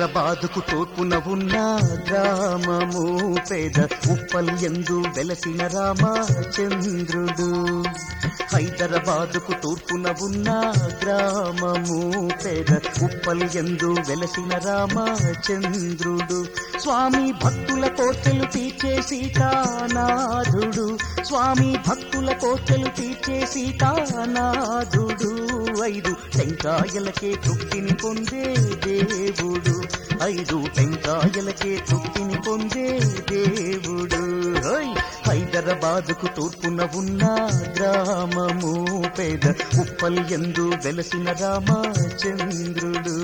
హైదరాబాదుకు తూర్పున ఉన్న గ్రామము పేద ఉప్పల్ ఎందు వెలసిన రామచంద్రుడు హైదరాబాదుకు తూర్పున ఉన్న గ్రామము పేద ఉప్పల్ ఎందు వెలసిన రామచంద్రుడు స్వామి భక్తుల కోర్కెలు తీర్చే సీతానాథుడు స్వామి భక్తుల కోర్కెలు తీర్చే సీతానాథుడు ఐదు టెంకాయలకే తృప్తిని పొందే దేవుడు ఐదు టెంకాయలకే తృప్తిని పొందే దేవుడు హోయ్! హైదరాబాదుకు తూర్పున ఉన్న గ్రామము పేద ఉప్పల్ ఎందు వెలసిన రామచంద్రుడు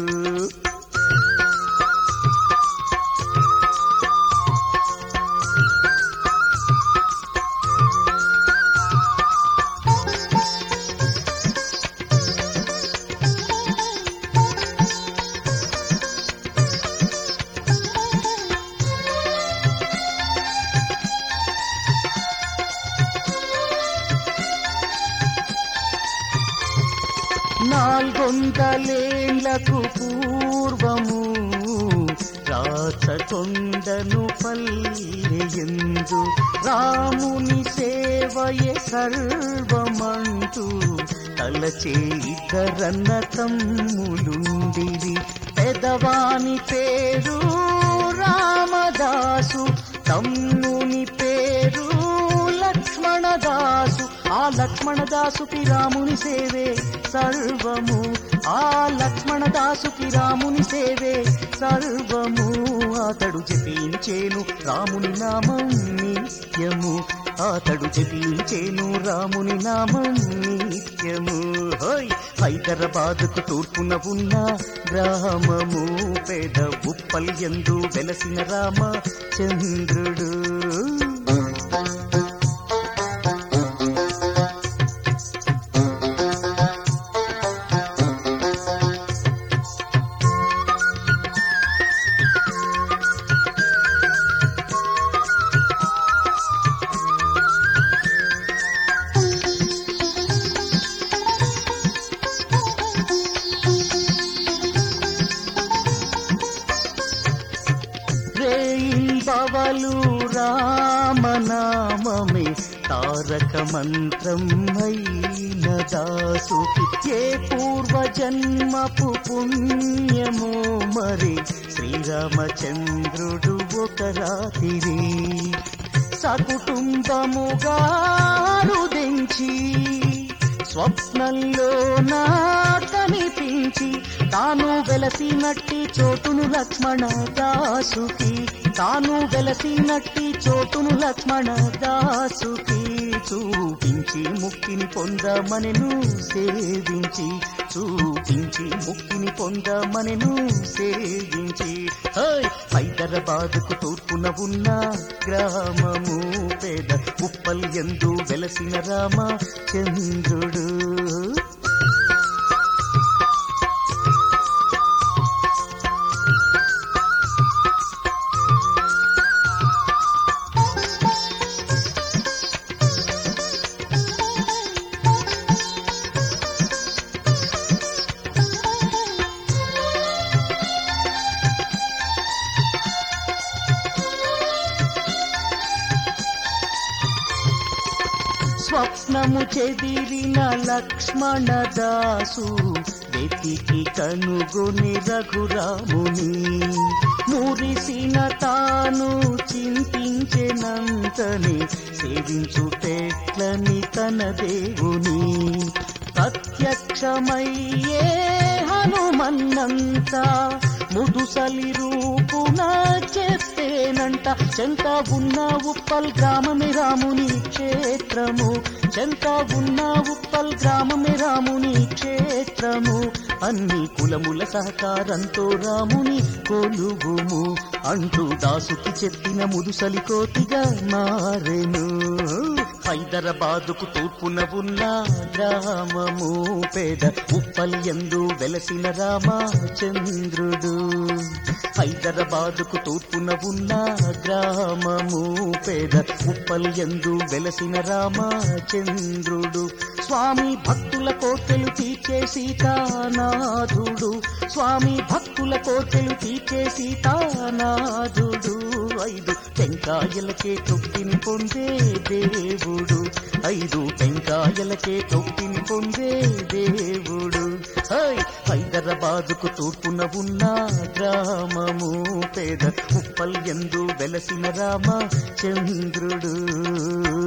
నాల్గొందలేండ్లకు పూర్వము రాచకొండను పల్లెయందు రాముని సేవయే సర్వమంటూ తలచే ఇద్దరన్న తమ్ములుండిరి పెదవాని పేరు రామదాసు తమ్ముని పేరు లక్ష్మణదాసు ఆ లక్ష్మణదాసుకి రాముని సేవే సర్వము ఆ లక్ష్మణదాసుకి రాముని సేవే సర్వము అతడు జపించేను రాముని నామం నిత్యము అతడు జపించేను రాముని నామం నిత్యము హోయ్ హైదరాబాదుకు తూర్పున ఉన్న గ్రామము పేద ఉప్పల్ ఎందు వెలసిన రామచంద్రుడు రేయింబవలు రామనామమే తారక మంత్రం అయిన దాసుకి ఏ పూర్వ జన్మపు పుణ్యమో మరి శ్రీరామచంద్రుడు ఒక రాతిరి సకుటుంబముగా రుదించి స్వప్నంలో నా కనిపించి తాను వెలసినట్టి చోటును లక్ష్మణ దాసుకి తాను వెలసినట్టి చోటును లక్ష్మణ దాసుకి చూపించి ముక్తిని పొందమనెను సేవించి చూపించి ముక్తిని పొందమనెను సేవించి హోయ్! హైదరాబాదుకు తూర్పున ఉన్న గ్రామము పేద ఉప్పల్ ఎందు వెలసిన రామచంద్రుడు స్వప్నము చెదిరిన లక్ష్మణ దాసు వెతికి కనుగొని రఘురాముని మురిసిన తాను చింతించెనంతని సేవించుటెట్లని తన దేవుని ప్రత్యక్షమయ్యే హనుమన్నంత ముదుసలి రూపున చెప్పేనంట చెంత ఉన్న ఉప్పల్ గ్రామమే రాముని క్షేత్రము చెంత ఉన్న ఉప్పల్ గ్రామమే రాముని క్షేత్రము అన్ని కులముల సహకారంతో రాముని కొలుగుము అంటూ దాసుకి చెప్పిన ముదుసలి కోతిగా మారెను హైదరాబాదుకు తూర్పున ఉన్న గ్రామము పేద ఉప్పల్ ఎందు వెలసిన రామచంద్రుడు హైదరాబాదుకు తూర్పున ఉన్న గ్రామము పేద ఉప్పల్ ఎందు వెలసిన రామచంద్రుడు స్వామి భక్తుల కోర్కెలు తీర్చే సీతానాథుడు స్వామి భక్తుల కోర్కెలు తీర్చే సీతానాథుడు ఐదు టెంకాయలకే తొక్కిని పొందే దేవుడు ఐదు టెంకాయలకే తొక్కిని పొందే దేవుడు హై హైదరాబాదుకు తూర్పున ఉన్న గ్రామము పేద ఉప్పల్ ఎందు వెలసిన రామ చంద్రుడు